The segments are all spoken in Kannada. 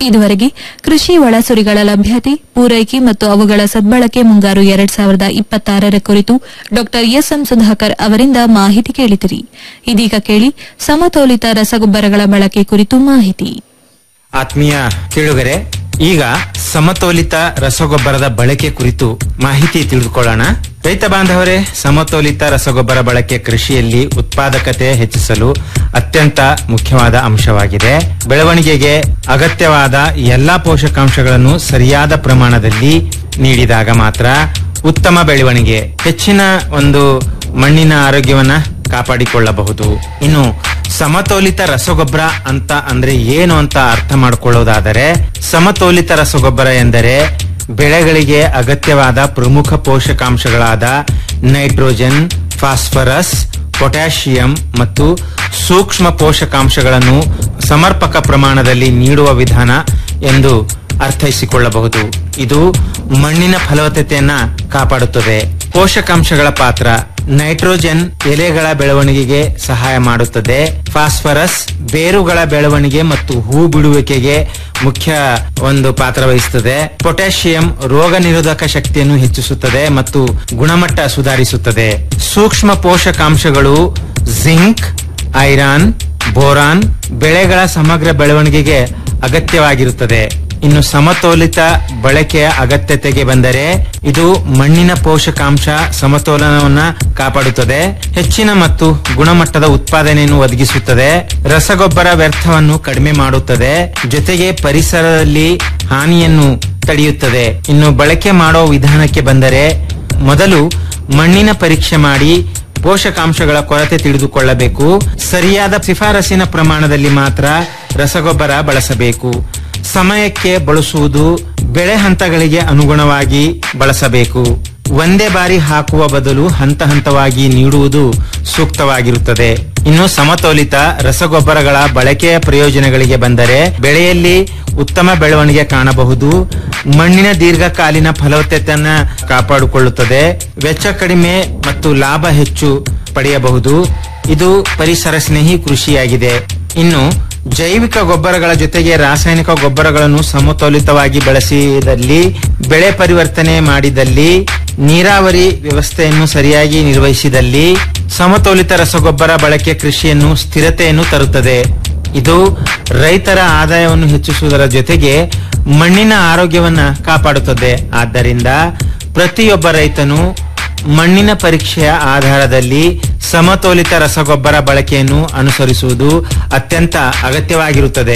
ಇದುವರೆಗೆ ಕೃಷಿ ಒಳಸುರಿಗಳ ಲಭ್ಯತೆ ಪೂರೈಕೆ ಮತ್ತು ಅವುಗಳ ಸದ್ಬಳಕೆ ಮುಂಗಾರು ಎರಡ್ ಸಾವಿರದ ಇಪ್ಪತ್ತಾರರ ಕುರಿತು ಡಾ ಎಸ್ಎಂ ಸುಧಾಕರ್ ಅವರಿಂದ ಮಾಹಿತಿ ಕೇಳಿದಿರಿ ಇದೀಗ ಕೇಳಿ ಸಮತೋಲಿತ ರಸಗೊಬ್ಬರಗಳ ಬಳಕೆ ಕುರಿತು ಮಾಹಿತಿ ಆತ್ಮೀಯ ಕೇಳುಗರೆ ಈಗ ಸಮತೋಲಿತ ರಸಗೊಬ್ಬರದ ಬಳಕೆ ಕುರಿತು ಮಾಹಿತಿ ತಿಳಿದುಕೊಳ್ಳೋಣ ರೈತ ಬಾಂಧವರೇ ಸಮತೋಲಿತ ರಸಗೊಬ್ಬರ ಬಳಕೆ ಕೃಷಿಯಲ್ಲಿ ಉತ್ಪಾದಕತೆ ಹೆಚ್ಚಿಸಲು ಅತ್ಯಂತ ಮುಖ್ಯವಾದ ಅಂಶವಾಗಿದೆ ಬೆಳವಣಿಗೆಗೆ ಅಗತ್ಯವಾದ ಎಲ್ಲಾ ಪೋಷಕಾಂಶಗಳನ್ನು ಸರಿಯಾದ ಪ್ರಮಾಣದಲ್ಲಿ ನೀಡಿದಾಗ ಮಾತ್ರ ಉತ್ತಮ ಬೆಳವಣಿಗೆ ಹೆಚ್ಚಿನ ಒಂದು ಮಣ್ಣಿನ ಆರೋಗ್ಯವನ್ನ ಕಾಪಾಡಿಕೊಳ್ಳಬಹುದು ಇನ್ನು ಸಮತೋಲಿತ ರಸಗೊಬ್ಬರ ಅಂತ ಅಂದ್ರೆ ಏನು ಅಂತ ಅರ್ಥ ಮಾಡಿಕೊಳ್ಳೋದಾದರೆ ಸಮತೋಲಿತ ರಸಗೊಬ್ಬರ ಎಂದರೆ ಬೆಳೆಗಳಿಗೆ ಅಗತ್ಯವಾದ ಪ್ರಮುಖ ಪೋಷಕಾಂಶಗಳಾದ ನೈಟ್ರೋಜನ್ ಫಾಸ್ಫರಸ್ ಪೊಟ್ಯಾಷಿಯಂ ಮತ್ತು ಸೂಕ್ಷ್ಮ ಪೋಷಕಾಂಶಗಳನ್ನು ಸಮರ್ಪಕ ಪ್ರಮಾಣದಲ್ಲಿ ನೀಡುವ ವಿಧಾನ ಎಂದು ಅರ್ಥೈಸಿಕೊಳ್ಳಬಹುದು ಇದು ಮಣ್ಣಿನ ಫಲವತ್ತತೆಯನ್ನ ಕಾಪಾಡುತ್ತದೆ ಪೋಷಕಾಂಶಗಳ ಪಾತ್ರ ನೈಟ್ರೋಜನ್ ಎಲೆಗಳ ಬೆಳವಣಿಗೆಗೆ ಸಹಾಯ ಮಾಡುತ್ತದೆ ಫಾಸ್ಫರಸ್ ಬೇರುಗಳ ಬೆಳವಣಿಗೆ ಮತ್ತು ಹೂ ಬಿಡುವಿಕೆಗೆ ಮುಖ್ಯ ಒಂದು ಪಾತ್ರ ವಹಿಸುತ್ತದೆ ಪೊಟ್ಯಾಷಿಯಂ ರೋಗ ನಿರೋಧಕ ಶಕ್ತಿಯನ್ನು ಹೆಚ್ಚಿಸುತ್ತದೆ ಮತ್ತು ಗುಣಮಟ್ಟ ಸುಧಾರಿಸುತ್ತದೆ ಸೂಕ್ಷ್ಮ ಪೋಷಕಾಂಶಗಳು ಜಿಂಕ್ ಐರಾನ್ ಬೋರಾನ್ ಬೆಳೆಗಳ ಸಮಗ್ರ ಬೆಳವಣಿಗೆಗೆ ಅಗತ್ಯವಾಗಿರುತ್ತದೆ ಇನ್ನು ಸಮತೋಲಿತ ಬಳಕೆಯ ಅಗತ್ಯತೆಗೆ ಬಂದರೆ ಇದು ಮಣ್ಣಿನ ಪೋಷಕಾಂಶ ಸಮತೋಲನವನ್ನ ಕಾಪಾಡುತ್ತದೆ ಹೆಚ್ಚಿನ ಮತ್ತು ಗುಣಮಟ್ಟದ ಉತ್ಪಾದನೆಯನ್ನು ಒದಗಿಸುತ್ತದೆ ರಸಗೊಬ್ಬರ ವ್ಯರ್ಥವನ್ನು ಕಡಿಮೆ ಮಾಡುತ್ತದೆ ಜೊತೆಗೆ ಪರಿಸರದಲ್ಲಿ ಹಾನಿಯನ್ನು ತಡೆಯುತ್ತದೆ ಇನ್ನು ಬಳಕೆ ಮಾಡೋ ವಿಧಾನಕ್ಕೆ ಬಂದರೆ ಮೊದಲು ಮಣ್ಣಿನ ಪರೀಕ್ಷೆ ಮಾಡಿ ಪೋಷಕಾಂಶಗಳ ಕೊರತೆ ತಿಳಿದುಕೊಳ್ಳಬೇಕು ಸರಿಯಾದ ಶಿಫಾರಸಿನ ಪ್ರಮಾಣದಲ್ಲಿ ಮಾತ್ರ ರಸಗೊಬ್ಬರ ಬಳಸಬೇಕು ಸಮಯಕ್ಕೆ ಬಳಸುವುದು ಬೆಳೆ ಹಂತಗಳಿಗೆ ಅನುಗುಣವಾಗಿ ಬಳಸಬೇಕು ಒಂದೇ ಬಾರಿ ಹಾಕುವ ಬದಲು ಹಂತ ಹಂತವಾಗಿ ನೀಡುವುದು ಸೂಕ್ತವಾಗಿರುತ್ತದೆ ಇನ್ನು ಸಮತೋಲಿತ ರಸಗೊಬ್ಬರಗಳ ಬಳಕೆಯ ಪ್ರಯೋಜನಗಳಿಗೆ ಬಂದರೆ ಬೆಳೆಯಲ್ಲಿ ಉತ್ತಮ ಬೆಳವಣಿಗೆ ಕಾಣಬಹುದು ಮಣ್ಣಿನ ದೀರ್ಘಕಾಲೀನ ಫಲವತ್ತತೆಯನ್ನ ಕಾಪಾಡಿಕೊಳ್ಳುತ್ತದೆ ವೆಚ್ಚ ಕಡಿಮೆ ಮತ್ತು ಲಾಭ ಹೆಚ್ಚು ಪಡೆಯಬಹುದು ಇದು ಪರಿಸರ ಸ್ನೇಹಿ ಕೃಷಿಯಾಗಿದೆ ಇನ್ನು ಜೈವಿಕ ಗೊಬ್ಬರಗಳ ಜೊತೆಗೆ ರಾಸಾಯನಿಕ ಗೊಬ್ಬರಗಳನ್ನು ಸಮತೋಲಿತವಾಗಿ ಬಳಸಿದಲ್ಲಿ ಬೆಳೆ ಪರಿವರ್ತನೆ ಮಾಡಿದಲ್ಲಿ ನೀರಾವರಿ ವ್ಯವಸ್ಥೆಯನ್ನು ಸರಿಯಾಗಿ ನಿರ್ವಹಿಸಿದಲ್ಲಿ ಸಮತೋಲಿತ ರಸಗೊಬ್ಬರ ಬಳಕೆ ಕೃಷಿಯನ್ನು ಸ್ಥಿರತೆಯನ್ನು ತರುತ್ತದೆ ಇದು ರೈತರ ಆದಾಯವನ್ನು ಹೆಚ್ಚಿಸುವುದರ ಜೊತೆಗೆ ಮಣ್ಣಿನ ಆರೋಗ್ಯವನ್ನ ಕಾಪಾಡುತ್ತದೆ ಆದ್ದರಿಂದ ಪ್ರತಿಯೊಬ್ಬ ರೈತನು ಮಣ್ಣಿನ ಪರೀಕ್ಷೆಯ ಆಧಾರದಲ್ಲಿ ಸಮತೋಲಿತ ರಸಗೊಬ್ಬರ ಬಳಕೆಯನ್ನು ಅನುಸರಿಸುವುದು ಅತ್ಯಂತ ಅಗತ್ಯವಾಗಿರುತ್ತದೆ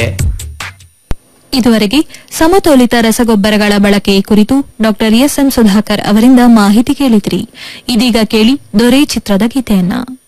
ಇದುವರೆಗೆ ಸಮತೋಲಿತ ರಸಗೊಬ್ಬರಗಳ ಬಳಕೆ ಕುರಿತು ಡಾ ಎಸ್ಎಂ ಸುಧಾಕರ್ ಅವರಿಂದ ಮಾಹಿತಿ ಕೇಳಿದ್ರಿ ಇದೀಗ ಕೇಳಿ ದೊರೆ ಚಿತ್ರದ ಗೀತೆಯನ್ನ